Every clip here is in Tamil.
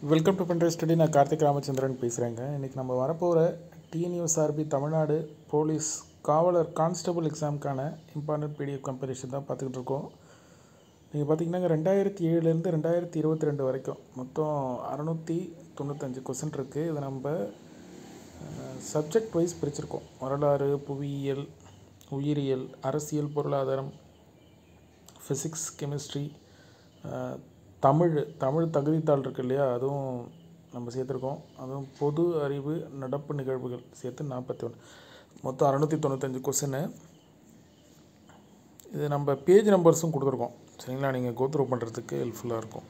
வெல்கம் டு பண்டைய ஸ்டடி நான் கார்த்திக் ராமச்சந்திரன் பேசுகிறேங்க இன்றைக்கி நம்ம வரப்போகிற டிஎன்யூஎஸ்ஆர்பி தமிழ்நாடு போலீஸ் காவலர் கான்ஸ்டபுள் எக்ஸாமுக்கான இம்பார்ட்டன்ட் பிடிஎஃப் கம்பெரிஷன் தான் பார்த்துக்கிட்டு இருக்கோம் நீங்கள் பார்த்தீங்கன்னா ரெண்டாயிரத்தி ஏழுலேருந்து ரெண்டாயிரத்தி இருபத்தி ரெண்டு வரைக்கும் மொத்தம் அறநூற்றி தொண்ணூத்தஞ்சு கொஸ்டின் இருக்குது இதை நம்ம சப்ஜெக்ட் வைஸ் பிரிச்சிருக்கோம் வரலாறு புவியியல் உயிரியல் அரசியல் பொருளாதாரம் ஃபிசிக்ஸ் கெமிஸ்ட்ரி தமிழ் தமிழ் தகுதித்தாள் இருக்கு இல்லையா அதுவும் நம்ம சேர்த்துருக்கோம் அதுவும் பொது அறிவு நடப்பு நிகழ்வுகள் சேர்த்து நாற்பத்தி ஒன்று மொத்தம் அறநூற்றி தொண்ணூத்தஞ்சு கொஸ்டின்னு இது நம்ம பேஜ் நம்பர்ஸும் கொடுத்துருக்கோம் சரிங்களா நீங்கள் கோத்ரூ பண்ணுறதுக்கு ஹெல்ப்ஃபுல்லாக இருக்கும்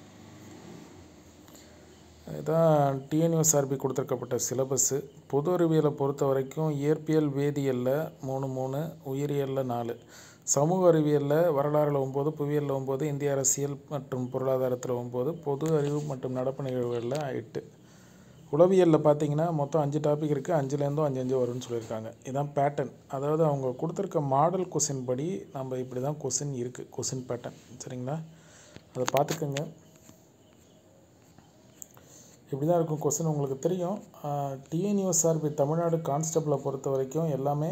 இதுதான் டிஎன்யூஎஸ்ஆர்பி கொடுத்துருக்கப்பட்ட சிலபஸ்ஸு பொது அறிவியலை பொறுத்த வரைக்கும் இயற்பியல் வேதியியலில் மூணு மூணு உயிரியலில் நாலு சமூக அறிவியலில் வரலாறில் ஒம்பது புவியியலில் ஒம்பது இந்திய அரசியல் மற்றும் பொருளாதாரத்தில் ஒம்பது பொது அறிவு மற்றும் நடப்பு நிகழ்வுகளில் எட்டு உளவியலில் பார்த்தீங்கன்னா மொத்தம் அஞ்சு டாபிக் இருக்குது அஞ்சுலேருந்தும் அஞ்சு அஞ்சு வரும்னு சொல்லியிருக்காங்க இதுதான் பேட்டர்ன் அதாவது அவங்க கொடுத்துருக்க மாடல் கொஸ்டின் படி நம்ம இப்படி தான் கொஸ்டின் இருக்குது கொஸ்டின் பேட்டர்ன் சரிங்களா அதை பார்த்துக்கோங்க இப்படி தான் இருக்கும் கொஸ்டின் உங்களுக்கு தெரியும் டிஎன்யூஎஸ்ஆர்பி தமிழ்நாடு கான்ஸ்டபிளை பொறுத்த வரைக்கும் எல்லாமே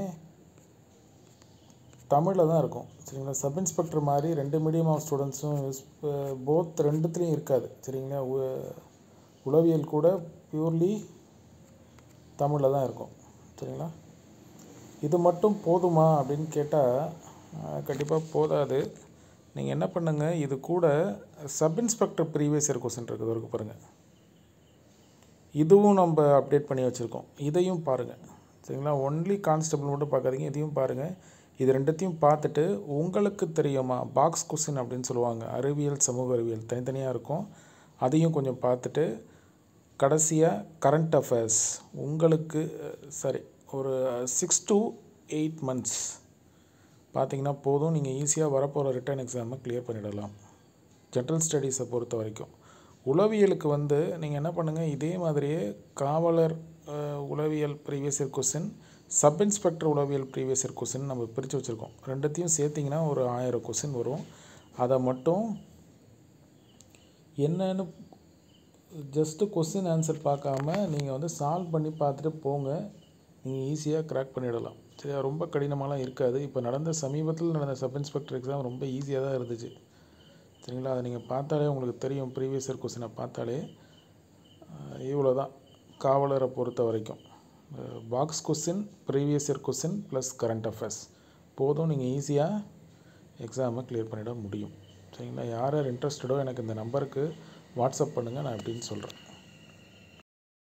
தமிழில் தான் இருக்கும் சரிங்களா சப் இன்ஸ்பெக்டர் மாதிரி ரெண்டு மீடியம் ஆஃப் ஸ்டூடெண்ட்ஸும் யூஸ் போத் ரெண்டுத்துலேயும் இருக்காது சரிங்களா உ- உளவியல் கூட பியூர்லி தமிழில் தான் இருக்கும் சரிங்களா இது மட்டும் போதுமா அப்படின்னு கேட்டால் கண்டிப்பாக போதாது நீங்கள் என்ன பண்ணுங்கள் இது கூட sub inspector previous year question இருக்குது இருக்கு பாருங்கள் இதுவும் நம்ம அப்டேட் பண்ணி வச்சுருக்கோம் இதையும் பாருங்கள் சரிங்களா ஒன்லி கான்ஸ்டபிள் மட்டும் பார்க்காதீங்க இதையும் பாருங்கள் இது ரெண்டுத்தையும் பார்த்துட்டு உங்களுக்கு தெரியுமா பாக்ஸ் கொஸ்டின் அப்படின்னு சொல்லுவாங்க அறிவியல் சமூக அறிவியல் தனித்தனியாக இருக்கும் அதையும் கொஞ்சம் பார்த்துட்டு கடைசியாக கரண்ட் அஃபேர்ஸ் உங்களுக்கு சரி ஒரு சிக்ஸ் to எயிட் மந்த்ஸ் பார்த்தீங்கன்னா போதும் நீங்கள் ஈஸியாக வரப்போகிற ரிட்டர்ன் எக்ஸாமை கிளியர் பண்ணிடலாம் ஜென்ரல் ஸ்டடீஸை பொறுத்த வரைக்கும் உளவியலுக்கு வந்து நீங்கள் என்ன பண்ணுங்கள் இதே மாதிரியே காவலர் அஹ், உளவியல் previous year question sub inspector உளவியல் ப்ரீவியஸ் இயர் கொஸ்டின் நம்ம பிரித்து வச்சுருக்கோம் ரெண்டுத்தையும் சேர்த்திங்கன்னா ஒரு ஆயிரம் கொஸ்டின் வரும் அதை மட்டும் என்னன்னு ஜஸ்ட்டு கொஸ்டின் ஆன்சர் பார்க்காம நீங்கள் வந்து சால்வ் பண்ணி பார்த்துட்டு போங்க நீங்கள் ஈஸியாக கிராக் பண்ணிடலாம் சரியா ரொம்ப கடினமாலாம் இருக்காது இப்போ நடந்த சமீபத்தில் நடந்த சப் இன்ஸ்பெக்டர் எக்ஸாம் ரொம்ப ஈஸியாக தான் இருந்துச்சு சரிங்களா அதை நீங்கள் பார்த்தாலே உங்களுக்கு தெரியும் ப்ரீவியஸ் இயர் கொஸ்டினை பார்த்தாலே இவ்வளோ தான் காவலரை பொறுத்த வரைக்கும் box question previous year question plus current affairs போதும் நீங்கள் ஈஸியாக எக்ஸாமை கிளியர் பண்ணிட முடியும் சரிங்களா யார் யார் இன்ட்ரெஸ்டடோ எனக்கு இந்த நம்பருக்கு வாட்ஸ்அப் பண்ணுங்கள் நான் எப்படின்னு சொல்கிறேன்